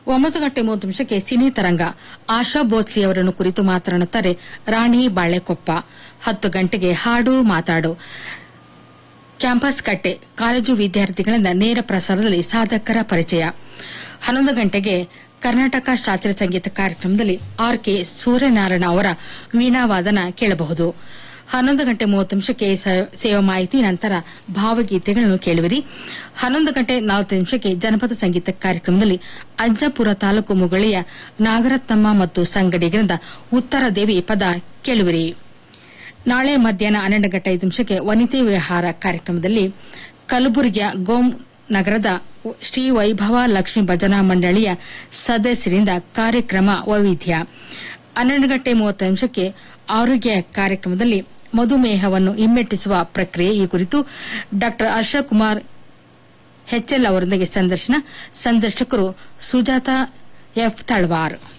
ಒಂಬತ್ತು ಗಂಟೆ ಮೂವತ್ತು ನಿಮಿಷಕ್ಕೆ ಸಿನಿ ತರಂಗ ಆಶಾ ಭೋಸ್ಲೆ ಅವರನ್ನು ಕುರಿತು ಮಾತನಾಡುತ್ತಾರೆ ರಾಣಿ ಬಾಳೆಕೊಪ್ಪ ಹತ್ತು ಗಂಟೆಗೆ ಹಾಡು ಮಾತಾಡು ಕ್ಯಾಂಪಸ್ ಕಟ್ಟೆ ಕಾಲೇಜು ವಿದ್ಯಾರ್ಥಿಗಳಿಂದ ನೇರ ಪ್ರಸಾರದಲ್ಲಿ ಸಾಧಕರ ಪರಿಚಯ ಹನ್ನೊಂದು ಗಂಟೆಗೆ ಕರ್ನಾಟಕ ಶಾಸ್ತ್ರೀಯ ಸಂಗೀತ ಕಾರ್ಯಕ್ರಮದಲ್ಲಿ ಆರ್ ಕೆ ಸೂರ್ಯನಾರಾಯಣ ಅವರ ವೀಣಾವಾದನ ಕೇಳಬಹುದು ಹನ್ನೊಂದು ಗಂಟೆ ಮೂವತ್ತು ನಿಮಿಷಕ್ಕೆ ಸ- ಸೇವಾ ಮಾಹಿತಿ ನಂತರ ಭಾವಗೀತೆಗಳನ್ನು ಕೇಳುವಿರಿ ಹನ್ನೊಂದು ಗಂಟೆ ನಲವತ್ತು ನಿಮಿಷಕ್ಕೆ ಜನಪದ ಸಂಗೀತ ಕಾರ್ಯಕ್ರಮದಲ್ಲಿ ಅಜ್ಜಪುರ ತಾಲೂಕು ಮುಗಳಿಯ ನಾಗರತ್ನಮ್ಮ ಮತ್ತು ಸಂಗಡಿಗರಿಂದ ಉತ್ತರ ದೇವಿ ಪದ ಕೇಳುವಿರಿ ನಾಳೆ ಮಧ್ಯಾಹ್ನ ಹನ್ನೆರಡು ಗಂಟೆ ಐದು ನಿಮಿಷಕ್ಕೆ ವನಿತೆ ವಿಹಾರ ಕಾರ್ಯಕ್ರಮದಲ್ಲಿ ಕಲಬುರಗಿಯ ಗೋಮ್ ನಗರದ ಶ್ರೀ ವೈಭವ ಲಕ್ಷ್ಮೀ ಭಜನಾ ಮಂಡಳಿಯ ಸದಸ್ಯರಿಂದ ಕಾರ್ಯಕ್ರಮ ವೈವಿಧ್ಯ ಹನ್ನೆರಡು ಗಂಟೆ ಮೂವತ್ತು ನಿಮಿಷಕ್ಕೆ ಆರೋಗ್ಯ ಕಾರ್ಯಕ್ರಮದಲ್ಲಿ ಮಧುಮೇಹವನ್ನು ಹಿಮ್ಮೆಟ್ಟಿಸುವ ಪ್ರಕ್ರಿಯೆ ಈ ಕುರಿತು ಡಾ ಅಶೋಕ್ ಕುಮಾರ್ ಹೆಚ್ಎಲ್ ಅವರೊಂದಿಗೆ ಸಂದರ್ಶನ ಸಂದರ್ಶಕರು ಸುಜಾತ ಎಫ್ ತಳ್ವಾರ್